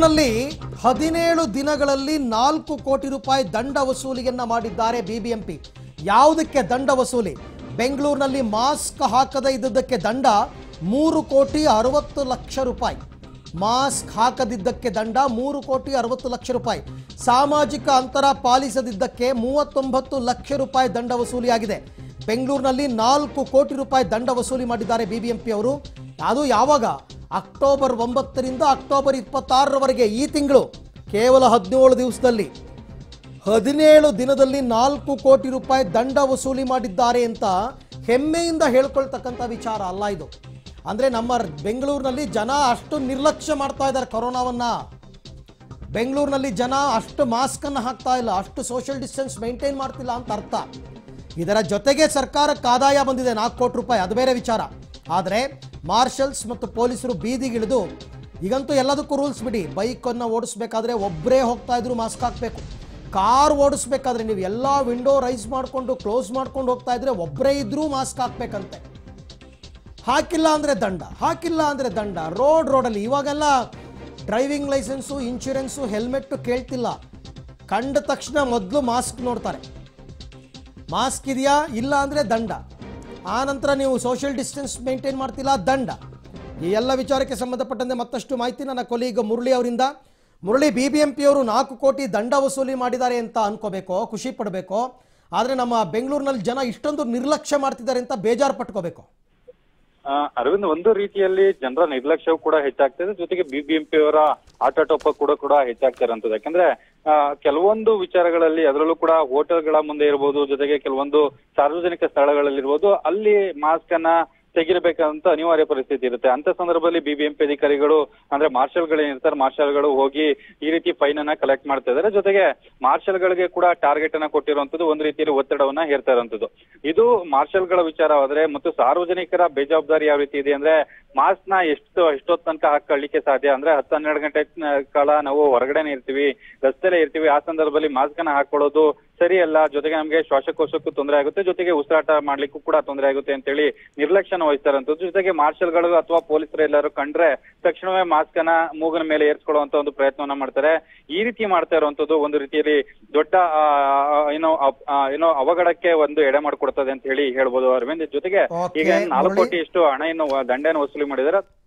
ಬೆಂಗಳೂರಿನಲ್ಲಿ ಹದಿನೇಳು ದಿನಗಳಲ್ಲಿ ನಾಲ್ಕು ಕೋಟಿ ರೂಪಾಯಿ ದಂಡ ವಸೂಲಿಯನ್ನ ಮಾಡಿದ್ದಾರೆ ಬಿಬಿಎಂಪಿ ಯಾವುದಕ್ಕೆ ದಂಡ ವಸೂಲಿ ಬೆಂಗಳೂರಿನಲ್ಲಿ ಮಾಸ್ಕ್ ಹಾಕದೇ ಇದ್ದದ್ದಕ್ಕೆ ದಂಡ ಮೂರು ಕೋಟಿ ಅರವತ್ತು ಲಕ್ಷ ರೂಪಾಯಿ ಮಾಸ್ಕ್ ಹಾಕದಿದ್ದಕ್ಕೆ ದಂಡ ಮೂರು ಕೋಟಿ ಅರವತ್ತು ಲಕ್ಷ ರೂಪಾಯಿ ಸಾಮಾಜಿಕ ಅಂತರ ಪಾಲಿಸದಿದ್ದಕ್ಕೆ ಮೂವತ್ತೊಂಬತ್ತು ಲಕ್ಷ ರೂಪಾಯಿ ದಂಡ ವಸೂಲಿಯಾಗಿದೆ ಬೆಂಗಳೂರಿನಲ್ಲಿ ನಾಲ್ಕು ಕೋಟಿ ರೂಪಾಯಿ ದಂಡ ವಸೂಲಿ ಮಾಡಿದ್ದಾರೆ ಬಿಬಿಎಂಪಿ ಅವರು ಅದು ಯಾವಾಗ ಅಕ್ಟೋಬರ್ ಒಂಬತ್ತರಿಂದ ಅಕ್ಟೋಬರ್ ಇಪ್ಪತ್ತಾರರವರೆಗೆ ಈ ತಿಂಗಳು ಕೇವಲ ಹದಿನೇಳು ದಿವಸದಲ್ಲಿ ಹದಿನೇಳು ದಿನದಲ್ಲಿ ನಾಲ್ಕು ಕೋಟಿ ರೂಪಾಯಿ ದಂಡ ವಸೂಲಿ ಮಾಡಿದ್ದಾರೆ ಅಂತ ಹೆಮ್ಮೆಯಿಂದ ಹೇಳ್ಕೊಳ್ತಕ್ಕಂಥ ವಿಚಾರ ಅಲ್ಲ ಇದು ಅಂದರೆ ನಮ್ಮ ಬೆಂಗಳೂರಿನಲ್ಲಿ ಜನ ಅಷ್ಟು ನಿರ್ಲಕ್ಷ್ಯ ಮಾಡ್ತಾ ಇದ್ದಾರೆ ಕೊರೋನಾವನ್ನ ಬೆಂಗಳೂರಿನಲ್ಲಿ ಜನ ಅಷ್ಟು ಮಾಸ್ಕನ್ನು ಹಾಕ್ತಾ ಇಲ್ಲ ಅಷ್ಟು ಸೋಷಿಯಲ್ ಡಿಸ್ಟೆನ್ಸ್ ಮೇಂಟೈನ್ ಮಾಡ್ತಿಲ್ಲ ಅಂತ ಅರ್ಥ ಇದರ ಜೊತೆಗೆ ಸರ್ಕಾರಕ್ಕೆ ಆದಾಯ ಬಂದಿದೆ ನಾಲ್ಕು ಕೋಟಿ ರೂಪಾಯಿ ಅದು ಬೇರೆ ವಿಚಾರ ಆದರೆ ಮಾರ್ಷಲ್ಸ್ ಮತ್ತು ಪೊಲೀಸರು ಬೀದಿಗಿಳಿದು ಈಗಂತೂ ಎಲ್ಲದಕ್ಕೂ ರೂಲ್ಸ್ ಬಿಡಿ ಬೈಕನ್ನು ಓಡಿಸ್ಬೇಕಾದ್ರೆ ಒಬ್ಬರೇ ಹೋಗ್ತಾ ಇದ್ರು ಮಾಸ್ಕ್ ಹಾಕಬೇಕು ಕಾರ್ ಓಡಿಸ್ಬೇಕಾದ್ರೆ ನೀವು ಎಲ್ಲ ವಿಂಡೋ ರೈಸ್ ಮಾಡಿಕೊಂಡು ಕ್ಲೋಸ್ ಮಾಡ್ಕೊಂಡು ಹೋಗ್ತಾ ಇದ್ರೆ ಒಬ್ಬರೇ ಇದ್ರೂ ಮಾಸ್ಕ್ ಹಾಕ್ಬೇಕಂತೆ ಹಾಕಿಲ್ಲ ಅಂದರೆ ದಂಡ ಹಾಕಿಲ್ಲ ಅಂದರೆ ದಂಡ ರೋಡ್ ರೋಡಲ್ಲಿ ಇವಾಗೆಲ್ಲ ಡ್ರೈವಿಂಗ್ ಲೈಸೆನ್ಸು ಇನ್ಶೂರೆನ್ಸು ಹೆಲ್ಮೆಟ್ಟು ಕೇಳ್ತಿಲ್ಲ ಕಂಡ ತಕ್ಷಣ ಮೊದಲು ಮಾಸ್ಕ್ ನೋಡ್ತಾರೆ ಮಾಸ್ಕ್ ಇದೆಯಾ ಇಲ್ಲ ಅಂದರೆ ದಂಡ ಆ ನಂತರ ನೀವು ಸೋಷಿಯಲ್ ಡಿಸ್ಟೆನ್ಸ್ ಮೇಂಟೈನ್ ಮಾಡ್ತಿಲ್ಲ ದಂಡ ಈ ಎಲ್ಲ ವಿಚಾರಕ್ಕೆ ಸಂಬಂಧಪಟ್ಟಂತೆ ಮತ್ತಷ್ಟು ಮಾಹಿತಿ ನನ್ನ ಕೊಲೀಗ್ ಮುರಳಿ ಅವರಿಂದ ಮುರಳಿ ಬಿ ಬಿ ಎಂ ಪಿಯವರು ನಾಲ್ಕು ಕೋಟಿ ದಂಡ ವಸೂಲಿ ಮಾಡಿದ್ದಾರೆ ಅಂತ ಅನ್ಕೋಬೇಕು ಖುಷಿ ಪಡಬೇಕು ಆದರೆ ನಮ್ಮ ಬೆಂಗಳೂರಿನಲ್ಲಿ ಜನ ಇಷ್ಟೊಂದು ನಿರ್ಲಕ್ಷ್ಯ ಮಾಡ್ತಿದ್ದಾರೆ ಅಂತ ಬೇಜಾರು ಪಟ್ಕೋಬೇಕು ಆ, ಅರವಿಂದ್ ಒಂದು ರೀತಿಯಲ್ಲಿ ಜನರ ನಿರ್ಲಕ್ಷ್ಯವು ಕೂಡ ಹೆಚ್ಚಾಗ್ತಿದೆ ಜೊತೆಗೆ ಬಿಬಿಎಂಪಿ ಅವರ ಆಟೋಟೋಪ ಕೂಡ ಕೂಡ ಹೆಚ್ಚಾಗ್ತಾ ಇರೋಂಥದ್ದು ಯಾಕಂದ್ರೆ ಆ, ಕೆಲವೊಂದು ವಿಚಾರಗಳಲ್ಲಿ ಅದರಲ್ಲೂ ಕೂಡ ಹೋಟೆಲ್ಗಳ ಮುಂದೆ ಇರ್ಬೋದು ಜೊತೆಗೆ ಕೆಲವೊಂದು ಸಾರ್ವಜನಿಕ ಸ್ಥಳಗಳಲ್ಲಿ ಇರ್ಬೋದು ಅಲ್ಲಿ ಮಾಸ್ಕ್ ಅನ್ನ ತೆಗಿರಬೇಕಂತ ಅನಿವಾರ್ಯ ಪರಿಸ್ಥಿತಿ ಇರುತ್ತೆ ಅಂತ ಸಂದರ್ಭದಲ್ಲಿ ಬಿಬಿಎಂಪಿ ಅಧಿಕಾರಿಗಳು ಅಂದ್ರೆ ಮಾರ್ಷಲ್ಗಳು ಏನಿರ್ತಾರೆ ಮಾರ್ಷಲ್ಗಳು ಹೋಗಿ ಈ ರೀತಿ ಫೈನ್ ಅನ್ನ ಕಲೆಕ್ಟ್ ಮಾಡ್ತಾ ಇದಾರೆ ಜೊತೆಗೆ ಮಾರ್ಷಲ್ಗಳಿಗೆ ಕೂಡ ಟಾರ್ಗೆಟ್ ಅನ್ನ ಕೊಟ್ಟಿರುವಂತದ್ದು ಒಂದು ರೀತಿಯಲ್ಲಿ ಒತ್ತಡವನ್ನ ಹೇರ್ತಾ ಇರುವಂತದ್ದು ಇದು ಮಾರ್ಷಲ್ಗಳ ವಿಚಾರವಾದ್ರೆ ಮತ್ತು ಸಾರ್ವಜನಿಕರ ಬೇಜವಾಬ್ದಾರಿ ಯಾವ ರೀತಿ ಇದೆ ಅಂದ್ರೆ ಮಾಸ್ಕ್ ನ ಎಷ್ಟು ಎಷ್ಟೊತ್ತು ತನಕ ಹಾಕೊಳ್ಳಿಕ್ಕೆ ಸಾಧ್ಯ ಅಂದ್ರೆ ಹತ್ತು ಹನ್ನೆರಡು ಗಂಟೆ ಕಾಲ ನಾವು ಹೊರಗಡೆನೆ ಇರ್ತೀವಿ ರಸ್ತೆಲೆ ಇರ್ತೀವಿ ಆ ಸಂದರ್ಭದಲ್ಲಿ ಮಾಸ್ಕ್ ಅನ್ನ ಹಾಕೊಳ್ಳೋದು ಸರಿ ಅಲ್ಲ ಜೊತೆಗೆ ನಮಗೆ ಶ್ವಾಸಕೋಶಕ್ಕೂ ತೊಂದರೆ ಆಗುತ್ತೆ ಜೊತೆಗೆ ಉಸಿರಾಟ ಮಾಡ್ಲಿಕ್ಕೂ ಕೂಡ ತೊಂದರೆ ಆಗುತ್ತೆ ಅಂತೇಳಿ ನಿರ್ಲಕ್ಷ್ಯನ ವಹಿಸ್ತಾರಂತದ್ದು ಜೊತೆಗೆ ಮಾರ್ಷಲ್ಗಳು ಅಥವಾ ಪೊಲೀಸರು ಎಲ್ಲರೂ ಕಂಡ್ರೆ ತಕ್ಷಣವೇ ಮಾಸ್ಕ್ ಅನ್ನ ಮೂಗಿನ ಮೇಲೆ ಏರ್ಸ್ಕೊಳ್ಳುವಂತ ಒಂದು ಪ್ರಯತ್ನವನ್ನ ಮಾಡ್ತಾರೆ ಈ ರೀತಿ ಮಾಡ್ತಾ ಇರುವಂತದ್ದು ಒಂದು ರೀತಿಯಲ್ಲಿ ದೊಡ್ಡ ಆ, ಆ, ಏನೋ ಅಪ್- ಆ, ಏನೋ ಅವಘಡಕ್ಕೆ ಒಂದು ಎಡೆ ಮಾಡ್ಕೊಡ್ತದೆ ಅಂತ ಹೇಳಿ ಹೇಳ್ಬೋದು ಅರವಿಂದ್ ಜೊತೆಗೆ Okay, ಈಗ ನಾಲ್ಕು ಮುರಳಿ. ಕೋಟಿ ಎಷ್ಟು ಹಣ ಏನು ದಂಡನ ವಸೂಲಿ ಮಾಡಿದ್ದಾರೆ